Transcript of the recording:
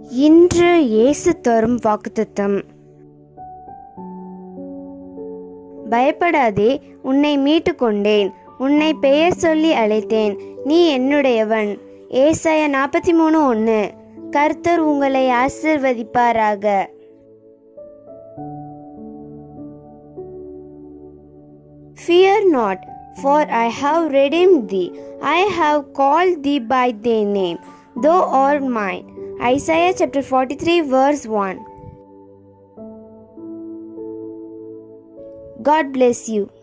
இன்று இயேசு தரும் வாக்குத்தத்தம் பயப்படாதே உன்னை மீட்டு கொண்டேன் உன்னை பெயர் சொல்லி அழைத்தேன் நீ என்னுடையவன் ஏசாயா நாற்பத்தி மூணு ஒன்று கர்த்தர் உங்களை ஆசிர்வதிப்பாராக Fear not, for I have redeemed thee. I have called thee by thy name. Thou art mine. Isaiah chapter 43, verse 1. God bless you.